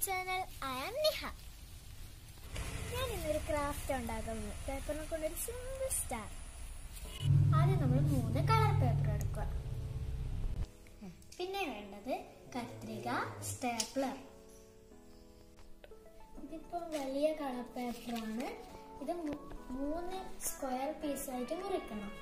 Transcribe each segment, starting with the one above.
channel I am നിഹ ഞാൻ ഇന്നൊരു craft ഉണ്ടാക്കുന്നു പേപ്പറിനെ കൊണ്ടൊരു സിമ്പിൾ സ്റ്റാർ ആദ്യം നമ്മൾ മൂന്ന് കളർ പേപ്പർ എടുക്കുക പിന്നെ വേണ്ടത് കത്രിക സ്റ്റേപ്ലർ ഇതിപ്പോൾ വലിയ കളർ പേപ്പറാണ് ഇത് മൂ- മൂന്ന് സ്ക്വയർ പീസായിട്ട് മുറിക്കണം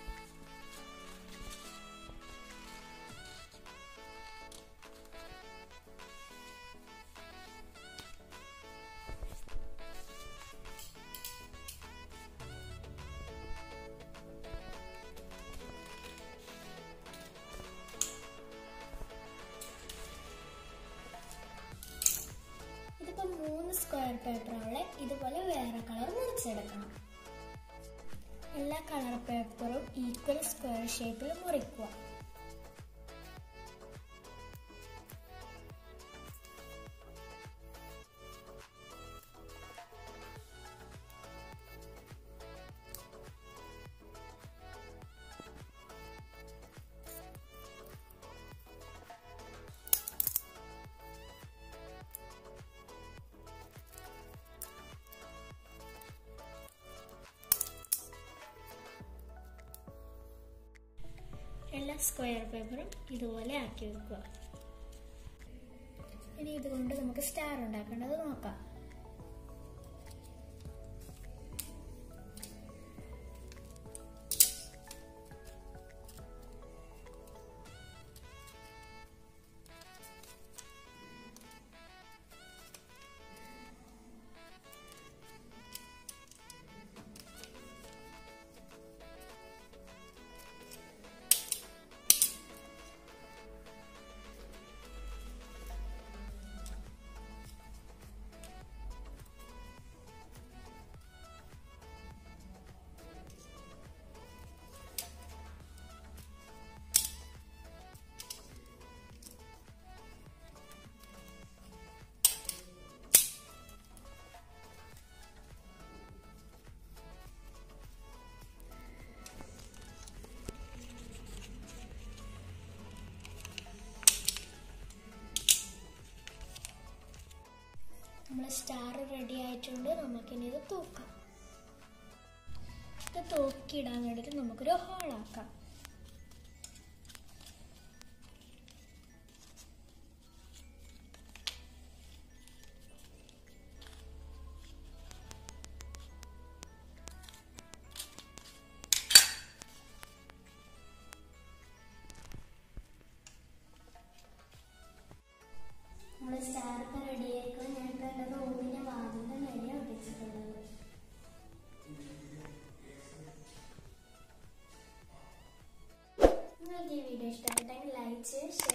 ഇതിപ്പോ മൂന്ന് സ്ക്വയർ പേപ്പറുള്ള ഇതുപോലെ വേറെ കളർ മുറിച്ചെടുക്കണം എല്ലാ കളർ പേപ്പറും ഈക്വൽ സ്ക്വയർ ഷേപ്പിൽ മുറിക്കുക എല്ലാ സ്ക്വയർ പേപ്പറും ഇതുപോലെ ആക്കി വെക്കുക ഇനി ഇതുകൊണ്ട് നമുക്ക് സ്റ്റാർ ഉണ്ടാക്കേണ്ടത് നോക്കാം നമ്മൾ സ്റ്റാർ റെഡി ആയിട്ടുണ്ട് നമുക്കിനി ഇത് തൂക്കാം ഇത് തൂക്കിയിടാൻ വേണ്ടിയിട്ട് നമുക്കൊരു ഹോളാക്കാം നമ്മുടെ സ്റ്റാർ ഇപ്പം റെഡി ആയിക്കോ ഞങ്ങൾക്ക് എൻ്റെ റൂമിൻ്റെ വാതിലിൻ്റെ മേലെ ഒട്ടിച്ചിട്ടുള്ളത് നിങ്ങൾക്ക് ഈ വീഡിയോ ഇഷ്ടപ്പെട്ടെങ്കിൽ ലൈക്ക് ചെയ്യുക ഷെയർ